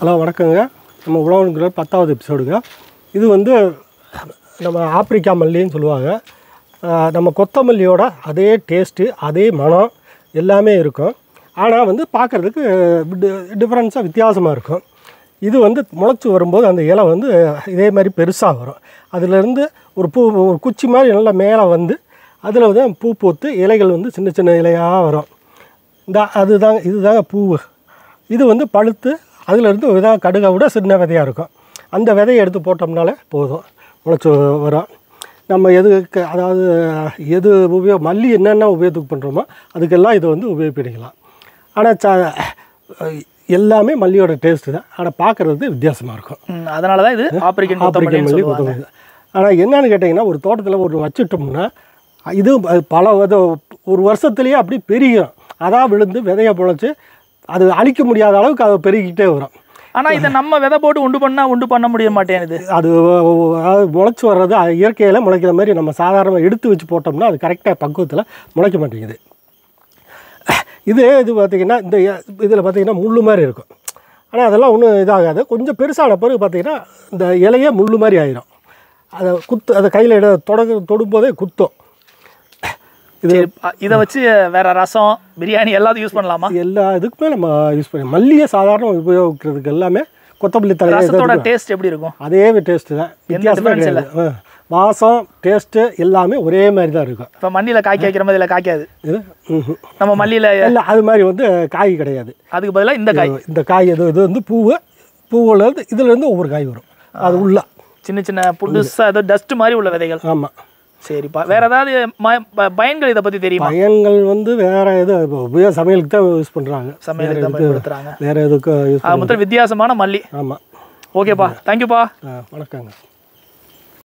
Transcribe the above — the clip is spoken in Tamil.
ஹலோ வணக்கங்க நம்ம உழவனுங்கிற பத்தாவது எபிசோடுங்க இது வந்து நம்ம ஆப்பிரிக்கா மல்லின்னு சொல்லுவாங்க ஆஹ் நம்ம கொத்தமல்லியோட அதே டேஸ்ட்டு அதே மனம் எல்லாமே இருக்கும் ஆனால் வந்து பார்க்குறதுக்கு டிஃப்ரென்ஸாக வித்தியாசமாக இருக்கும் இது வந்து முளைச்சி வரும்போது அந்த இலை வந்து இதே மாதிரி பெருசாக வரும் அதுலேருந்து ஒரு பூ ஒரு குச்சி மாதிரி நல்லா மேலே வந்து அதில் வந்து பூ பூத்து இலைகள் வந்து சின்ன சின்ன இலையாக வரும் இந்த அதுதாங்க இதுதாங்க பூவு இது வந்து பழுத்து அதுலேருந்து விதை கடுகை விட சின்ன விதையாக இருக்கும் அந்த விதையை எடுத்து போட்டோம்னாலே போதும் முளைச்சி வரும் நம்ம எதுக்கு அதாவது எது உபயோக மல்லி என்னென்ன உபயோகத்துக்கு பண்ணுறோமோ அதுக்கெல்லாம் இதை வந்து உபயோகப்படுத்திக்கலாம் ஆனால் ச எல்லாமே மல்லியோட டேஸ்ட்டு தான் ஆனால் பார்க்குறது வித்தியாசமாக இருக்கும் ம், அதனால தான் இது ஆப்பிரிக்கன் ஆப்பிரிக்கன் கொத்தமல்லின்னு மல்லி சொல்லுவாங்க கொத்தமல்லி ஆனால் என்னன்னு கேட்டிங்கன்னா ஒரு தோட்டத்தில் ஒரு வச்சுட்டோம்னா இது அது பல இது ஒரு வருஷத்துலேயே அப்படி பெருகும் அதான் விழுந்து விதைய முளைச்சி அது அழிக்க முடியாத அளவுக்கு அது பெருகிக்கிட்டே வரும் ஆனா இதை நம்ம விதை போட்டு உண்டு பண்ணா உண்டு பண்ண முடிய மாட்டேங்குது அது அதாவது முளைச்சி வர்றது இயற்கையில் முளைக்கிற மாதிரி நம்ம சாதாரணமாக எடுத்து வச்சு போட்டோம்னா அது கரெக்டாக பக்குவத்தில் முளைக்க மாட்டேங்குது இது இது பார்த்திங்கன்னா இந்த இதில் பார்த்திங்கன்னா முள் மாதிரி இருக்கும் ஆனால் அதெல்லாம் ஒன்றும் இதாகாது கொஞ்சம் பெருசான பிறகு பார்த்திங்கன்னா இந்த இலையே முள் மாதிரி ஆயிரும் அதை குத்து அதை கையில் இட தொடங்க தொடும்போதே குத்தும் இது சரி அ- இதை வச்சு வேற ரசம் பிரியாணி எல்லாத்தையும் யூஸ் பண்ணலாமா எல்லா இதுக்குமே நம்ம யூஸ் பண்ணி மல்லியை சாதாரண உபயோகிக்கிறதுக்கு எல்லாமே கொத்தமல்லி தலை ரசத்தோட டேஸ்ட் எப்படி இருக்கும் அதே டேஸ்ட்டு தான் வித்தியாசமே difference கிடையாது ஆ. வாசம் டேஸ்ட்டு எல்லாமே ஒரே மாதிரி தான் இருக்கும் இப்போ மல்லியில காய்க்க வைக்கிற மாதிரி இதில் காய்க்காது இது ம்ஹும். நம்ம மல்லியில இல்லை அது மாதிரி வந்து காய் கிடையாது அதுக்கு பதிலா இந்த காய் இந்த காய் இது இது வந்து பூவு பூவுலேருந்து இதுலேருந்து ஒவ்வொரு காய் வரும் அது உள்ள சின்ன சின்ன புதுசா ஏதோ டஸ்ட் மாதிரி உள்ள விதைகள் ஆமாம் சரிப்பா வேற ஏதாவது ம- ப- பயன்கள் இதை பத்தி தெரியுமா பயன்கள் வந்து வேறு எது இப்போ உபயோக சமையலுக்கு தான் யூஸ் பண்ணுறாங்க சமையலுக்கு தான் பயன்படுத்துறாங்க வேறு எதுக்கும் யூஸ் அது மொத்தம் வித்தியாசமான மல்லி ஆமாம் ஓகேப்பா தேங்க்யூப்பா வணக்கங்க